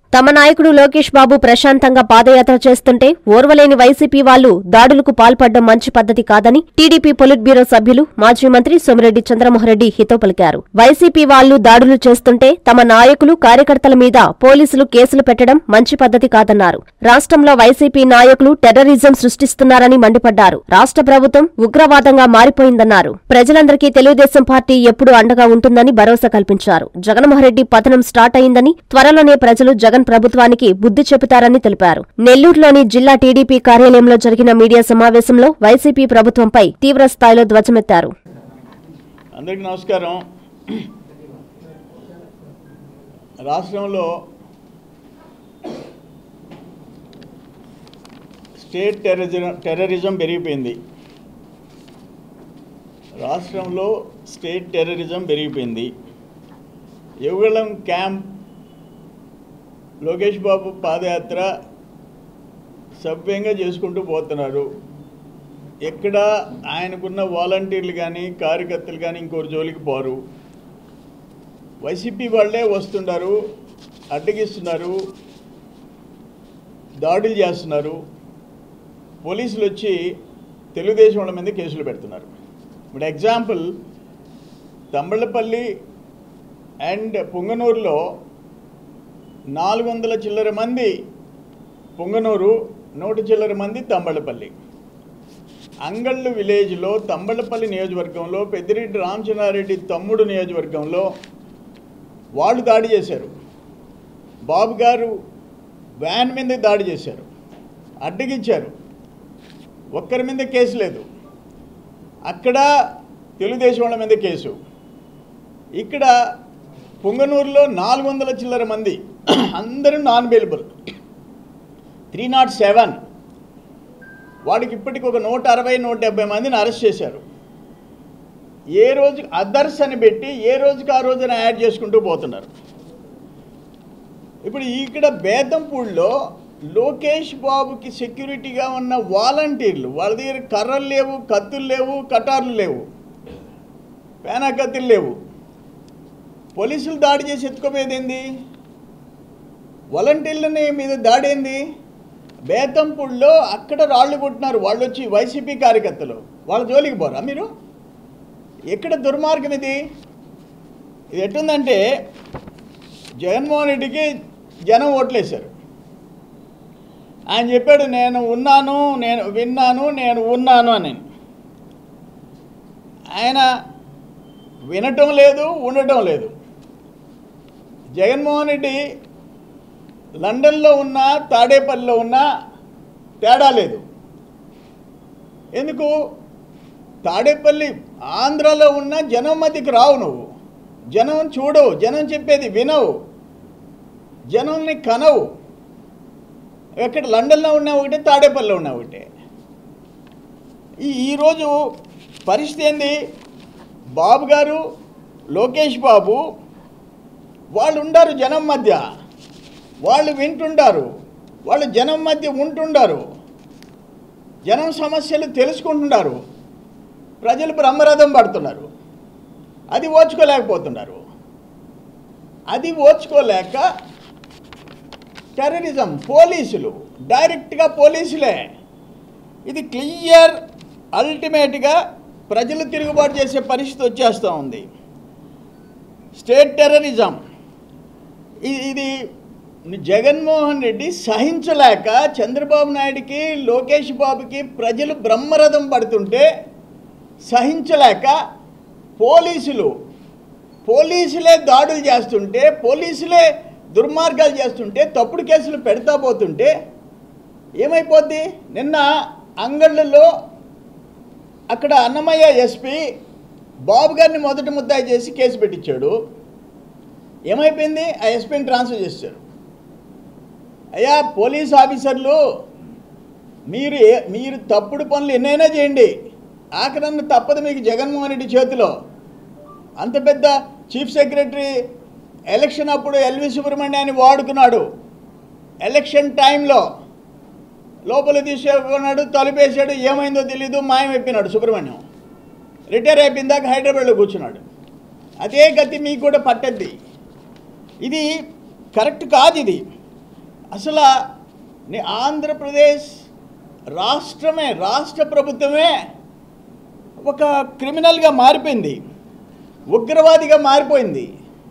తమ నాయకుడు లోకేష్ బాబు ప్రశాంతంగా పాదయాత్ర చేస్తుంటే ఓర్వలేని వైసీపీ వాళ్లు దాడులకు పాల్పడడం మంచి పద్ధతి కాదని టీడీపీ పొలిట్ బ్యూరో సభ్యులు మాజీ మంత్రి సోమిరెడ్డి చంద్రమోహన్రెడ్డి హితో పలికారు వైసీపీ వాళ్లు దాడులు చేస్తుంటే తమ నాయకులు కార్యకర్తల మీద పోలీసులు కేసులు పెట్టడం మంచి పద్ధతి కాదన్నారు రాష్ట్రంలో వైసీపీ నాయకులు టెర్రరిజం సృష్టిస్తున్నారని మండిపడ్డారు రాష్ట్ర ప్రభుత్వం ఉగ్రవాదంగా మారిపోయిందన్నారు ప్రజలందరికీ తెలుగుదేశం పార్టీ ఎప్పుడు అండగా ఉంటుందని భరోసా కల్పించారు జగన్మోహన్రెడ్డి పతనం స్టార్ట్ అయిందని త్వరలోనే ప్రజలు జగన్ ప్రభుత్వానికి బుద్ధి చెబుతారని తెలిపారు నెల్లూరులోని జిల్లా టీడీపీ కార్యాలయంలో జరిగిన మీడియా సమావేశంలో వైసీపీ ప్రభుత్వంపై తీవ్ర స్థాయిలో ధ్వజమెత్తారు అందరికీ నమస్కారం రాష్ట్రంలో స్టేట్ టెర్రరిజం టెర్రరిజం పెరిగిపోయింది రాష్ట్రంలో స్టేట్ టెర్రరిజం పెరిగిపోయింది యువగళం క్యాంప్ లోకేష్ బాబు పాదయాత్ర సభ్యంగా చేసుకుంటూ పోతున్నారు ఎక్కడ ఆయనకున్న వాలంటీర్లు కానీ కార్యకర్తలు కానీ ఇంకోరు జోలికి పోరు వైసీపీ వాళ్ళే వస్తుంటారు అడ్డగిస్తున్నారు దాడులు చేస్తున్నారు పోలీసులు వచ్చి తెలుగుదేశం వాళ్ళ మీద కేసులు పెడుతున్నారు ఇప్పుడు ఎగ్జాంపుల్ తంబళ్ళపల్లి అండ్ పుంగనూరులో నాలుగు వందల చిల్లర మంది పుంగనూరు నూట చిల్లర మంది తంబళ్ళపల్లి అంగళ్ళు విలేజ్లో తంబళ్ళపల్లి నియోజకవర్గంలో పెద్దిరెడ్డి రామచంద్రారెడ్డి తమ్ముడు నియోజకవర్గంలో వాళ్ళు దాడి చేశారు బాబు గారు వ్యాన్ మీద దాడి చేశారు అడ్డగించారు ఒక్కరి మీద కేసు లేదు అక్కడ తెలుగుదేశం వాళ్ళ మీద కేసు ఇక్కడ పుంగనూరులో నాలుగు వందల చిల్లర మంది అందరూ non bailable three not seven వాడికి ఇప్పటికి ఒక నూట అరవై నూట డెబ్బై మందిని అరెస్ట్ చేశారు ఏ రోజు అదర్స్ అని పెట్టి ఏ రోజుకి ఆ రోజున యాడ్ చేసుకుంటూ పోతున్నారు ఇప్పుడు ఇక్కడ బేతంపూడిలో లోకేష్ బాబుకి సెక్యూరిటీగా ఉన్న వాలంటీర్లు వాళ్ళ దగ్గర కర్రలు లేవు కత్తులు లేవు కటార్లు లేవు పేనా కత్తులు లేవు పోలీసులు దాడి చేసి ఎత్తుకోపోయేది ఏంది వాలంటీర్లని మీద దాడి ఏంది బేతంపూడిలో అక్కడ రాళ్ళు కొట్టినారు వాళ్ళు వచ్చి వైసీపీ కార్యకర్తలు వాళ్ళ జోలికి పోరా మీరు ఎక్కడ దుర్మార్గం ఇది ఇది ఎట్టుందంటే జగన్మోహన్ రెడ్డికి జనం ఓట్లేశారు ఆయన చెప్పాడు నేను ఉన్నాను నేను విన్నాను నేను ఉన్నాను అని ఆయన వినటం లేదు ఉండటం లేదు జగన్మోహన్ రెడ్డి లండన్లో ఉన్న తాడేపల్లిలో ఉన్న తేడా లేదు ఎందుకు తాడేపల్లి ఆంధ్రాలో ఉన్న జనం మధ్యకి రావు నువ్వు జనం చూడవు జనం చెప్పేది వినవు జనంని కనవు ఎక్కడ లండన్లో ఉన్న ఒకటే తాడేపల్లిలో ఉన్న ఒకటే ఈ ఈరోజు పరిస్థితి ఏంది బాబు గారు లోకేష్ బాబు వాళ్ళు ఉండారు జనం మధ్య వాళ్ళు వింటుండారు వాళ్ళు జనం మధ్య ఉంటుండారు జనం సమస్యలు తెలుసుకుంటున్నారు ప్రజలు బ్రహ్మరథం పడుతున్నారు అది ఓర్చుకోలేకపోతున్నారు అది ఓర్చుకోలేక టెర్రరిజం పోలీసులు డైరెక్ట్గా పోలీసులే ఇది క్లియర్ అల్టిమేట్గా ప్రజలు తిరుగుబాటు చేసే పరిస్థితి వచ్చేస్తూ ఉంది స్టేట్ టెర్రరిజం ఇ- ఇది జగన్మోహన్ రెడ్డి సహించలేక చంద్రబాబు నాయుడికి లోకేష్ బాబుకి ప్రజలు బ్రహ్మరథం పడుతుంటే సహించలేక పోలీసులు పోలీసులే దాడులు చేస్తుంటే పోలీసులే దుర్మార్గాలు చేస్తుంటే తప్పుడు కేసులు పెడతా పోతుంటే ఏమైపోద్ది నిన్న అంగళ్ళలో అక్కడ అన్నమయ్య ఎస్పీ బాబు గారిని మొదటి ముద్దాయి చేసి కేసు పెట్టించాడు ఏమైపోయింది ఆ ఎస్పీని ట్రాన్స్ఫర్ చేశారు అయ్యా పోలీస్ ఆఫీసర్లు మీరు ఏ- మీరు తప్పుడు పనులు ఎన్నైనా చేయండి ఆఖరన్న తప్పదు మీకు జగన్మోహన్ రెడ్డి చేతిలో అంత పెద్ద చీఫ్ సెక్రటరీ ఎలక్షన్ అప్పుడు ఎల్వి సుబ్రహ్మణ్యాన్ని వాడుకున్నాడు ఎలక్షన్ టైంలో లోపల తీసుకున్నాడు తలుపేశాడు ఏమైందో తెలీదు మాయమైపోయినాడు సుబ్రహ్మణ్యం రిటైర్ అయిపోయిన దాకా హైదరాబాద్లో కూర్చున్నాడు అదే గతి మీకు కూడా పట్టద్ది ఇది కరెక్ట్ కాదు ఇది అసలు నీ ఆంధ్రప్రదేశ్ రాష్ట్రమే రాష్ట్ర ప్రభుత్వమే ఒక క్రిమినల్గా మారిపోయింది ఉగ్రవాదిగా మారిపోయింది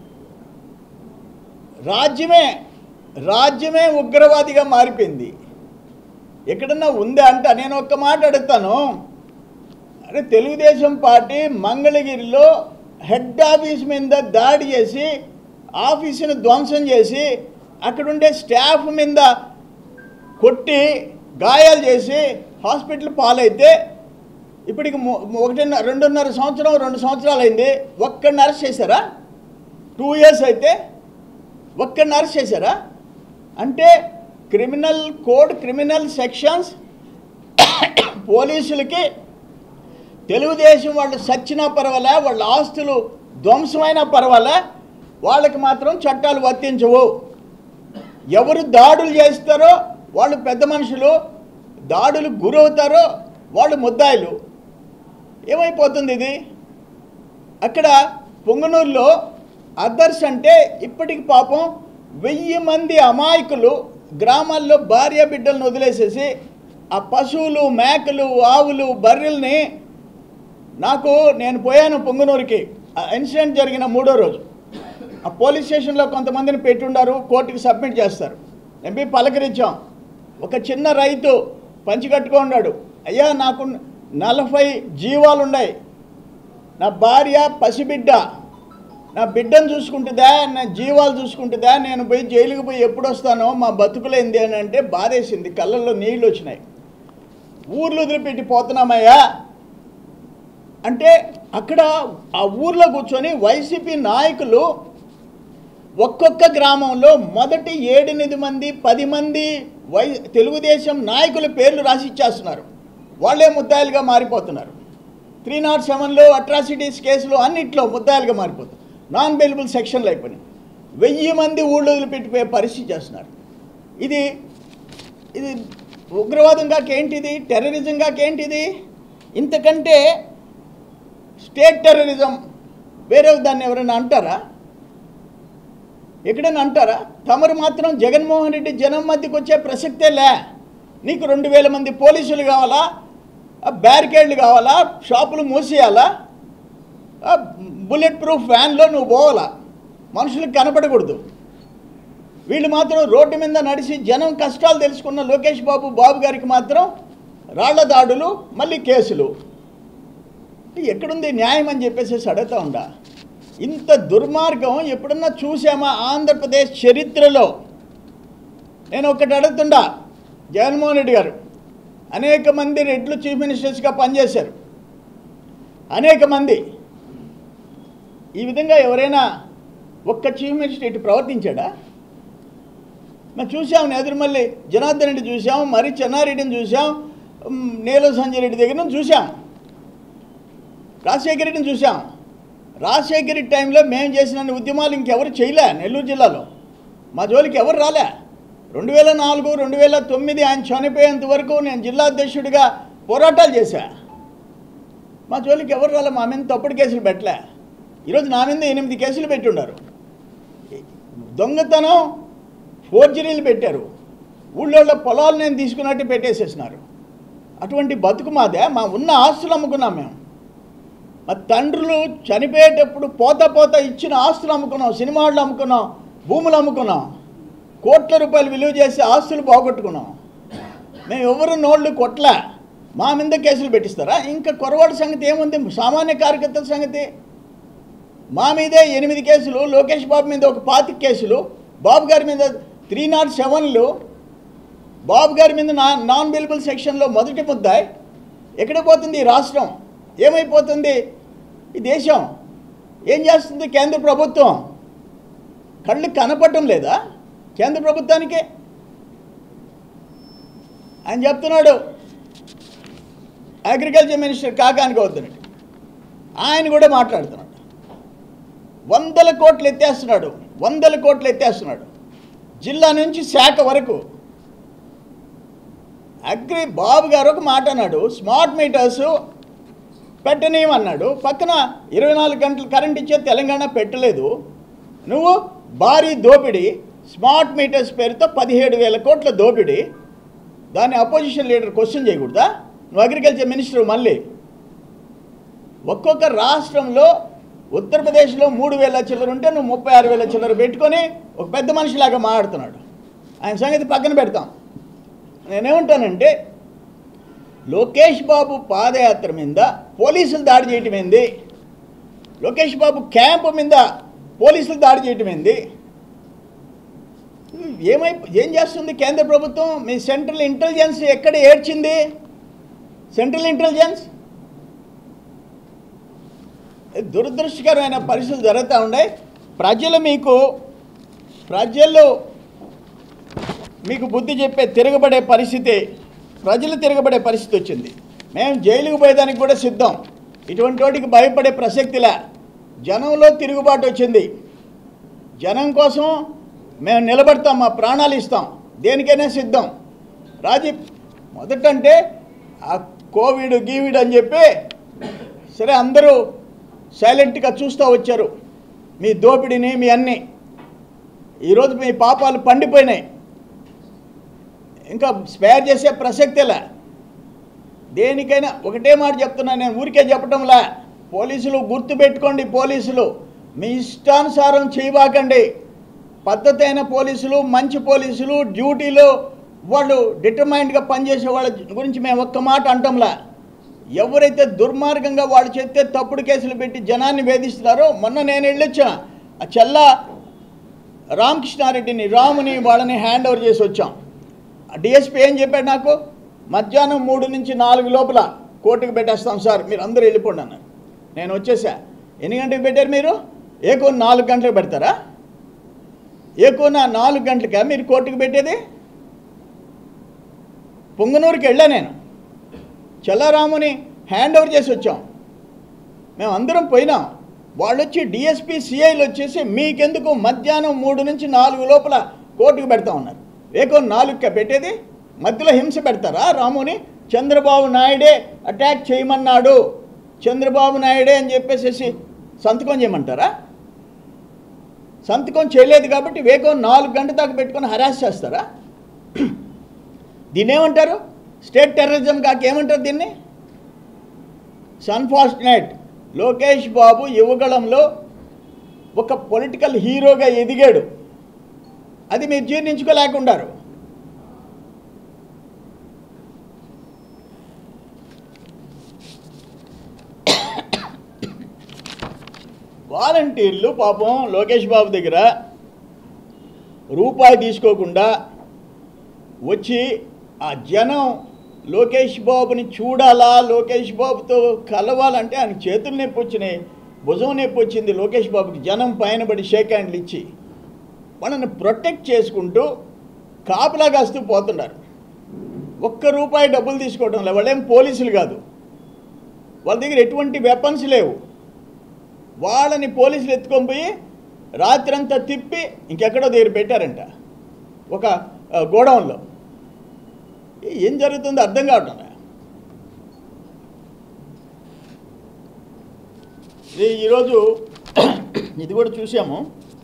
రాజ్యమే రాజ్యమే ఉగ్రవాదిగా మారిపోయింది ఎక్కడన్నా ఉందా అంట నేను ఒక్క మాట అడుగుతాను అరే తెలుగుదేశం పార్టీ మంగళగిరిలో హెడ్ ఆఫీస్ మీద దాడి చేసి ఆఫీసును ధ్వంసం చేసి అక్కడుండే స్టాఫ్ మీద కొట్టి గాయాలు చేసి హాస్పిటల్ పాలైతే ఇప్పటికి ము- ఒకటిన్నర రెండున్నర సంవత్సరం రెండు సంవత్సరాలు అయింది ఒక్కడిని అరెస్ట్ చేశారా టూ ఇయర్స్ అయితే ఒక్కడిని అరెస్ట్ చేశారా అంటే క్రిమినల్ కోడ్ క్రిమినల్ సెక్షన్స్ పోలీసులకి తెలుగుదేశం వాళ్ళు సచ్చినా పర్వాలే వాళ్ళ ఆస్తులు ధ్వంసమైనా పర్వాలే వాళ్ళకి మాత్రం చట్టాలు వర్తించవు ఎవరు దాడులు చేస్తారో వాళ్ళు పెద్ద మనుషులు దాడులు గురవుతారో వాళ్ళు ముద్దాయిలు ఏమైపోతుంది ఇది అక్కడ పొంగనూరులో అదర్స్ అంటే ఇప్పటికి పాపం వెయ్యి మంది అమాయకులు గ్రామాల్లో భార్య బిడ్డలను వదిలేసేసి ఆ పశువులు మేకలు ఆవులు బర్రెల్ని నాకు నేను పోయాను పొంగనూరుకి ఆ ఇన్సిడెంట్ జరిగిన మూడో రోజు ఆ పోలీస్ స్టేషన్లో కొంతమందిని పెట్టుండారు కోర్టుకి సబ్మిట్ చేస్తారు ఎంపీ పలకరించాం ఒక చిన్న రైతు పంచికట్టుకున్నాడు అయ్యా నాకు నలభై జీవాలు ఉన్నాయి నా భార్య పసిబిడ్డ నా బిడ్డను చూసుకుంటుందా నా జీవాలు చూసుకుంటుందా నేను పోయి జైలుకి పోయి ఎప్పుడు వస్తానో మా బతుకులేంది అని అంటే బాధేసింది కళ్ళల్లో నీళ్ళు వచ్చినాయి ఊర్లు వదిలిపెట్టి పోతున్నామయ్యా అంటే అక్కడ ఆ ఊర్లో కూర్చొని వైసీపీ నాయకులు ఒక్కొక్క గ్రామంలో మొదటి ఏడెనిమిది మంది పది మంది వై తెలుగుదేశం నాయకుల పేర్లు రాసి ఇచ్చేస్తున్నారు వాళ్ళే ముద్దాయిలుగా మారిపోతున్నారు త్రీ నాట్ సెవెన్లో అట్రాసిటీస్ కేసులు అన్నిట్లో ముద్దాయిలుగా మారిపోతారు నాన్ బెయిలబుల్ సెక్షన్లు అయిపోయినాయి వెయ్యి మంది ఊళ్ళో వదిలిపెట్టిపోయే పరిస్థితి చేస్తున్నారు ఇది ఇది ఉగ్రవాదం కాకేంటిది టెర్రరిజం కాకేంటిది ఇంతకంటే స్టేట్ టెర్రరిజం వేరే దాన్ని ఎవరైనా అంటారా ఎక్కడైనా అంటారా తమరు మాత్రం జగన్మోహన్ రెడ్డి జనం మధ్యకి వచ్చే ప్రసక్తే లే నీకు రెండు వేల మంది పోలీసులు కావాలా ఆ బ్యారికేడ్లు కావాలా షాపులు మూసేయాలా ఆ బుల్లెట్ ప్రూఫ్ వ్యాన్లో నువ్వు పోవాలా మనుషులకు కనపడకూడదు వీళ్ళు మాత్రం రోడ్డు మీద నడిచి జనం కష్టాలు తెలుసుకున్న లోకేష్ బాబు బాబు గారికి మాత్రం రాళ్ల దాడులు మళ్ళీ కేసులు ఎక్కడుంది న్యాయం అని చెప్పేసి అడుగుతా ఉండా ఇంత దుర్మార్గం ఎప్పుడన్నా చూసామా ఆంధ్రప్రదేశ్ చరిత్రలో నేను ఒకటి అడుగుతుండా జగన్మోహన్ రెడ్డి గారు అనేక మంది రెడ్లు చీఫ్ మినిస్టర్స్గా పనిచేశారు అనేక మంది ఈ విధంగా ఎవరైనా ఒక్క చీఫ్ మినిస్టర్ ఇటు ప్రవర్తించాడా మేము చూసాం ఎదురుమల్లి జనార్దన్ రెడ్డి చూసాం మరి చెన్నారెడ్డిని చూసాం ఉమ్, నీల సంజయ్ రెడ్డి దగ్గర నుంచి చూసాం రాజశేఖర రెడ్డిని చూసాం రాజశేఖర రెడ్డి టైంలో మేము చేసిన ఉద్యమాలు ఇంకెవరు చేయలే నెల్లూరు జిల్లాలో మా జోలికి ఎవరు రాలే రెండు వేల నాలుగు రెండు వేల తొమ్మిది ఆయన చనిపోయేంత వరకు నేను జిల్లా అధ్యక్షుడిగా పోరాటాలు చేశా మా జోలికి ఎవరు రాలే మా మీద తప్పుడు కేసులు పెట్టలే ఈరోజు నా మీద ఎనిమిది కేసులు పెట్టుండారు దొంగతనం ఫోర్జరీలు పెట్టారు ఊళ్ళో పొలాలు నేను తీసుకున్నట్టు పెట్టేసేసినారు అటువంటి బతుకు మాదే మా ఉన్న ఆస్తులు అమ్ముకున్నాం మేము మా తండ్రులు చనిపోయేటప్పుడు పోత పోత ఇచ్చిన ఆస్తులు అమ్ముకున్నాం సినిమా హాళ్ళు అమ్ముకున్నాం భూములు అమ్ముకున్నాం కోట్ల రూపాయలు విలువ చేసి ఆస్తులు పోగొట్టుకున్నాం మేము ఎవరు నోళ్ళు కొట్లా మా మీద కేసులు పెట్టిస్తారా ఇంకా కొరవాడు సంగతి ఏముంది సామాన్య కార్యకర్తల సంగతి మా మీదే ఎనిమిది కేసులు లోకేష్ బాబు మీద ఒక పాతిక కేసులు బాబు గారి మీద త్రీ నాట్ సెవెన్లు బాబు గారి మీద నా నాన్ బెయిలబుల్ సెక్షన్లో మొదటి ముద్దాయి ఎక్కడ పోతుంది ఈ రాష్ట్రం ఏమైపోతుంది ఈ దేశం ఏం చేస్తుంది కేంద్ర ప్రభుత్వం కళ్ళు కనపడటం లేదా కేంద్ర ప్రభుత్వానికి ఆయన చెప్తున్నాడు అగ్రికల్చర్ మినిస్టర్ కాకానికి వద్దునట్టు ఆయన కూడా మాట్లాడుతున్నాడు వందల కోట్లు ఎత్తేస్తున్నాడు వందల కోట్లు ఎత్తేస్తున్నాడు జిల్లా నుంచి శాఖ వరకు అగ్రి బాబు గారు ఒక మాట అన్నాడు స్మార్ట్ మీటర్స్ పెట్టనీయమన్నాడు పక్కన ఇరవై నాలుగు గంటలు కరెంట్ ఇచ్చే తెలంగాణ పెట్టలేదు నువ్వు భారీ దోపిడీ స్మార్ట్ మీటర్స్ పేరుతో పదిహేడు వేల కోట్ల దోపిడీ దాన్ని అపోజిషన్ లీడర్ క్వశ్చన్ చేయకూడదా నువ్వు అగ్రికల్చర్ మినిస్టర్ మళ్ళీ ఒక్కొక్క రాష్ట్రంలో ఉత్తరప్రదేశ్లో మూడు వేల చిల్లర ఉంటే నువ్వు ముప్పై ఆరు వేల చిల్లర పెట్టుకొని ఒక పెద్ద మనిషిలాగా మాట్లాడుతున్నాడు ఆయన సంగతి పక్కన పెడతాం నేనేమంటానంటే లోకేష్ బాబు పాదయాత్ర మీద పోలీసులు దాడి చేయటం ఏంది లోకేష్ బాబు క్యాంపు మీద పోలీసులు దాడి చేయటం ఏంది ఏమై ఏం చేస్తుంది కేంద్ర ప్రభుత్వం మీ సెంట్రల్ ఇంటెలిజెన్స్ ఎక్కడ ఏడ్చింది సెంట్రల్ ఇంటెలిజెన్స్ దురదృష్టకరమైన పరిస్థితులు జరుగుతూ ఉన్నాయి ప్రజలు మీకు ప్రజలు మీకు బుద్ధి చెప్పే తిరగబడే పరిస్థితి ప్రజలు తిరగబడే పరిస్థితి వచ్చింది మేము జైలుకు పోయేదానికి కూడా సిద్ధం ఇటువంటి వాటికి భయపడే ప్రసక్తిలే జనంలో తిరుగుబాటు వచ్చింది జనం కోసం మేము నిలబడతాం మా ప్రాణాలు ఇస్తాం దేనికైనా సిద్ధం రాజీ మొదటంటే ఆ కోవిడ్ గీవిడ్ అని చెప్పి సరే అందరూ సైలెంట్గా చూస్తూ వచ్చారు మీ దోపిడీని మీ అన్నీ ఈరోజు మీ పాపాలు పండిపోయినాయి ఇంకా స్పేర్ చేసే ప్రసక్తిలే దేనికైనా ఒకటే మాట చెప్తున్నా నేను ఊరికే చెప్పడంలా పోలీసులు గుర్తుపెట్టుకోండి పోలీసులు మీ ఇష్టానుసారం చేయబాకండి పద్ధతి అయిన పోలీసులు మంచి పోలీసులు డ్యూటీలో వాళ్ళు డిటర్మైండ్గా పనిచేసే వాళ్ళ గురించి మేము ఒక్క మాట అంటంలా ఎవరైతే దుర్మార్గంగా వాళ్ళు చెప్తే తప్పుడు కేసులు పెట్టి జనాన్ని వేధిస్తున్నారో మొన్న నేను వెళ్ళొచ్చిన ఆ చెల్ల రామకృష్ణారెడ్డిని రాముని వాళ్ళని హ్యాండ్ ఓవర్ చేసి వచ్చాం డిఎస్పీ ఏం చెప్పాడు నాకు మధ్యాహ్నం మూడు నుంచి నాలుగు లోపల కోర్టుకు పెట్టేస్తాం సార్ మీరు అందరూ వెళ్ళిపోండి అన్నారు నేను వచ్చేసా ఎన్ని గంటలకు పెట్టారు మీరు ఏ కొన్ని నాలుగు గంటలకు పెడతారా ఏ కొన్న నాలుగు గంటలకా మీరు కోర్టుకు పెట్టేది పొంగనూరుకి వెళ్ళా నేను చల్లారాముని హ్యాండ్ ఓవర్ చేసి వచ్చాం మేము అందరం పోయినాం వాళ్ళు వచ్చి డిఎస్పీ సిఐలు వచ్చేసి మీకెందుకు మధ్యాహ్నం మూడు నుంచి నాలుగు లోపల కోర్టుకు పెడతా ఉన్నారు వేకో నాలుగుకే పెట్టేది మధ్యలో హింస పెడతారా రాముని చంద్రబాబు నాయుడే అటాక్ చేయమన్నాడు చంద్రబాబు నాయుడే అని చెప్పేసి సంతకం చేయమంటారా సంతకం చేయలేదు కాబట్టి వేకో నాలుగు గంటల దాకా పెట్టుకొని హరాస్ చేస్తారా దీన్ని ఏమంటారు స్టేట్ టెర్రరిజం కాక ఏమంటారు దీన్ని సన్ఫార్చునేట్ లోకేష్ బాబు యువగళంలో ఒక పొలిటికల్ హీరోగా ఎదిగాడు అది మీరు జీర్ణించుకోలేకుండారు వాలంటీర్లు పాపం లోకేష్ బాబు దగ్గర రూపాయి తీసుకోకుండా వచ్చి ఆ జనం లోకేష్ బాబుని చూడాలా లోకేష్ బాబుతో కలవాలంటే ఆయన చేతులు నొప్పి వచ్చినాయి భుజం నొప్పి వచ్చింది లోకేష్ బాబుకి జనం పైన పడి షేక్ హ్యాండ్లు ఇచ్చి వాళ్ళని ప్రొటెక్ట్ చేసుకుంటూ కాపలా కాస్తూ పోతున్నారు ఒక్క రూపాయి డబ్బులు తీసుకోవడం లేదు వాళ్ళేం పోలీసులు కాదు వాళ్ళ దగ్గర ఎటువంటి వెపన్స్ లేవు వాళ్ళని పోలీసులు ఎత్తుకొని పోయి రాత్రంతా తిప్పి ఇంకెక్కడో దగ్గర పెట్టారంట ఒక ఆ, గోడౌన్లో ఏం జరుగుతుందో అర్థం కావటం లే. ఇది ఈరోజు ఇది కూడా చూసాము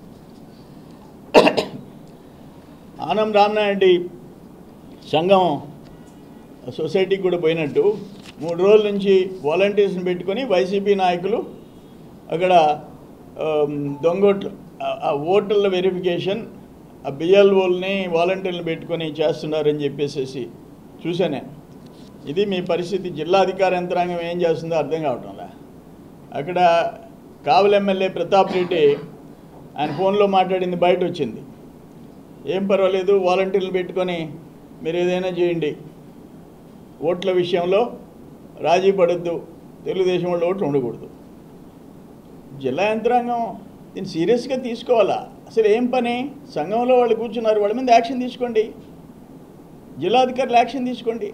ఆనం రామనాయుడి సంఘం సొసైటీకి కూడా పోయినట్టు మూడు రోజుల నుంచి వాలంటీర్స్ని పెట్టుకొని వైసీపీ నాయకులు అక్కడ ఆమ్, దొంగోట్లు ఆ- ఆ ఓటర్ల వెరిఫికేషన్ ఆ బిఎల్ఓల్ని వాలంటీర్లు పెట్టుకొని చేస్తున్నారని చెప్పేసి చూశాను నేను ఇది మీ పరిస్థితి జిల్లా అధికార యంత్రాంగం ఏం చేస్తుందో అర్థం కావటంలా అక్కడ కావలి ఎమ్మెల్యే ప్రతాప్ రెడ్డి ఆయన ఫోన్లో మాట్లాడింది బయట వచ్చింది ఏం పర్వాలేదు వాలంటీర్లు పెట్టుకొని మీరు ఏదైనా చేయండి ఓట్ల విషయంలో రాజీ పడద్దు తెలుగుదేశం వాళ్ళు ఓట్లు ఉండకూడదు జిల్లా యంత్రాంగం దీన్ని సీరియస్గా తీసుకోవాలా అసలు ఏం పని సంఘంలో వాళ్ళు కూర్చున్నారు వాళ్ళ మీద యాక్షన్ తీసుకోండి జిల్లాధికారులు యాక్షన్ తీసుకోండి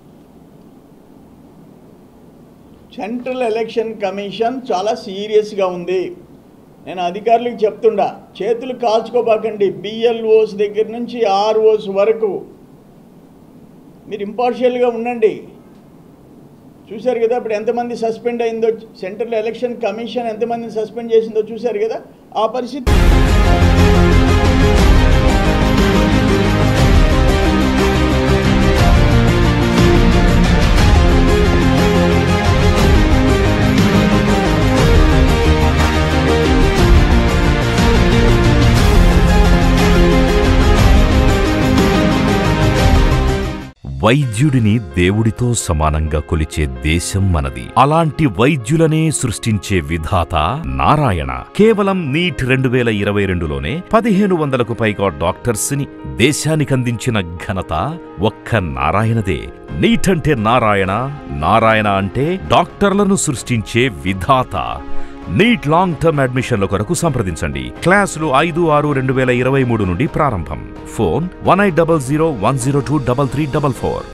సెంట్రల్ ఎలక్షన్ కమిషన్ చాలా సీరియస్గా ఉంది నేను అధికారులకు చెప్తుండా చేతులు కాల్చుకోబాకండి బిఎల్ఓస్ దగ్గర నుంచి ఆర్ఓస్ వరకు మీరు ఇంపార్షియల్గా ఉండండి చూశారు కదా ఇప్పుడు ఎంతమంది సస్పెండ్ అయిందో సెంట్రల్ ఎలక్షన్ కమిషన్ ఎంతమందిని సస్పెండ్ చేసిందో చూశారు కదా ఆ పరిస్థితి వైద్యుడిని దేవుడితో సమానంగా కొలిచే దేశం మనది అలాంటి వైద్యులనే సృష్టించే విధాత నారాయణ కేవలం నీట్ రెండు వేల ఇరవై రెండులోనే పదిహేను వందలకు పైగా డాక్టర్స్ ని దేశానికందించిన ఘనత ఒక్క నారాయణదే నీట్ అంటే నారాయణ నారాయణ అంటే డాక్టర్లను సృష్టించే విధాత నీట్ లాంగ్ టర్మ్ అడ్మిషన్ల కొరకు సంప్రదించండి క్లాసులు ఐదు ఆరు రెండు వేల ఇరవై మూడు నుండి ప్రారంభం phone one eight double zero one zero two double three double four